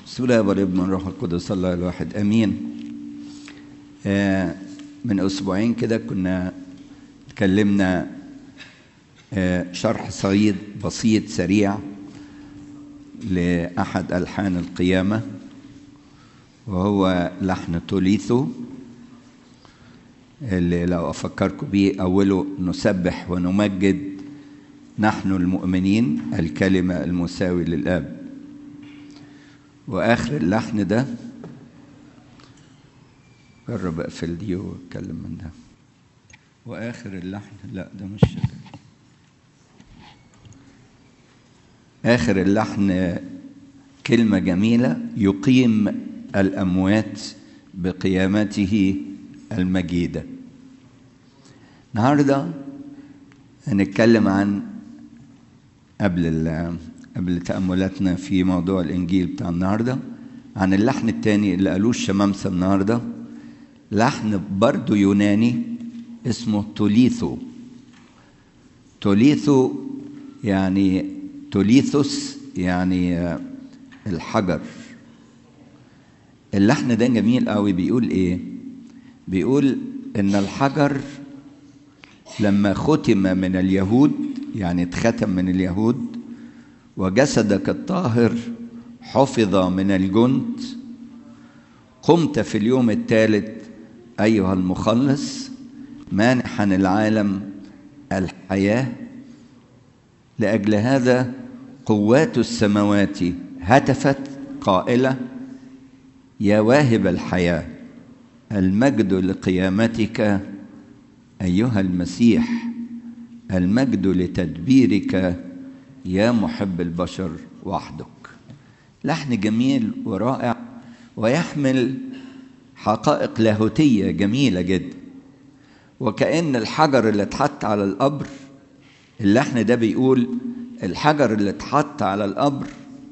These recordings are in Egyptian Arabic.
بسم الله والابن والروح القدس الله الواحد امين آه من اسبوعين كده كنا اتكلمنا آه شرح صغير بسيط سريع لاحد الحان القيامه وهو لحن توليثو اللي لو افكركم بيه اوله نسبح ونمجد نحن المؤمنين الكلمه المساوي للاب واخر اللحن ده جرب اقفل دي واتكلم من ده واخر اللحن لا ده مش اخر اللحن كلمه جميله يقيم الاموات بقيامته المجيده النهارده هنتكلم عن قبل قبل تأملاتنا في موضوع الإنجيل بتاع النهاردة عن اللحن التاني اللي قالوه الشمامسة النهاردة لحن برضو يوناني اسمه توليثو توليثو يعني توليثوس يعني الحجر اللحن ده جميل قوي بيقول ايه بيقول ان الحجر لما ختم من اليهود يعني اتختم من اليهود وجسدك الطاهر حفظ من الجند قمت في اليوم الثالث ايها المخلص مانحا العالم الحياه لاجل هذا قوات السماوات هتفت قائله يا واهب الحياه المجد لقيامتك ايها المسيح المجد لتدبيرك يا محب البشر وحدك لحن جميل ورائع ويحمل حقائق لاهوتيه جميله جدا وكأن الحجر اللي اتحط على القبر اللحن ده بيقول الحجر اللي اتحط على القبر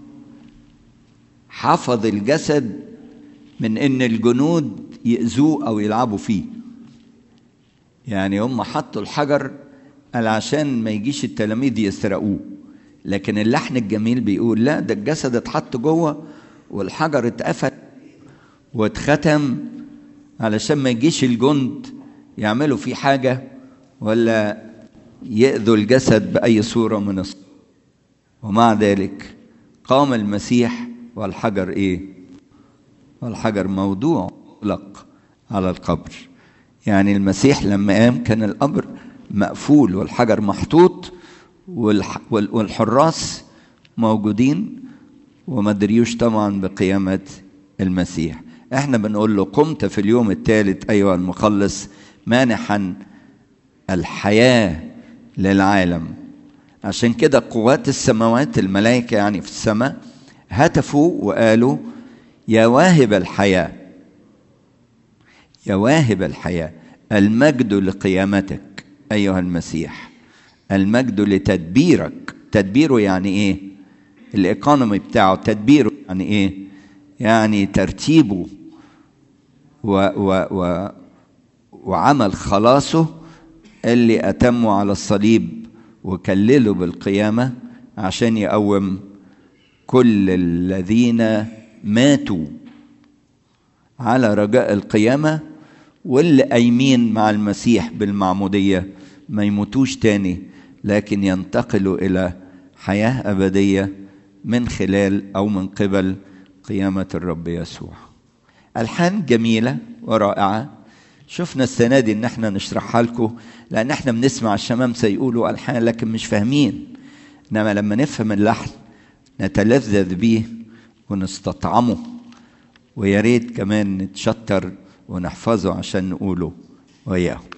حفظ الجسد من ان الجنود يأذوه او يلعبوا فيه يعني هم حطوا الحجر عشان ما يجيش التلاميذ يسرقوه لكن اللحن الجميل بيقول لا ده الجسد اتحط جوه والحجر اتقفل واتختم علشان ما يجيش الجند يعملوا فيه حاجة ولا يأذوا الجسد بأي صورة من الصور ومع ذلك قام المسيح والحجر ايه والحجر موضوع مغلق على القبر يعني المسيح لما قام كان القبر مقفول والحجر محطوط والحراس موجودين وما دريوش طبعا بقيامة المسيح احنا بنقول له قمت في اليوم الثالث ايها المخلص مانحا الحياة للعالم عشان كده قوات السماوات الملائكة يعني في السماء هتفوا وقالوا يا واهب الحياة يا واهب الحياة المجد لقيامتك أيها المسيح المجد لتدبيرك تدبيره يعني ايه الايكونومي بتاعه تدبيره يعني ايه يعني ترتيبه و و و وعمل خلاصه اللي اتمه على الصليب وكلله بالقيامه عشان يقوم كل الذين ماتوا على رجاء القيامه واللي قايمين مع المسيح بالمعموديه ما يموتوش تاني لكن ينتقلوا الى حياه ابديه من خلال او من قبل قيامه الرب يسوع. الحان جميله ورائعه شفنا السنه دي ان احنا نشرحها لكم لان احنا بنسمع الشمامسه يقولوا الحان لكن مش فاهمين انما لما نفهم اللحن نتلذذ بيه ونستطعمه ويا ريت كمان نتشطر ونحفظه عشان نقوله وياه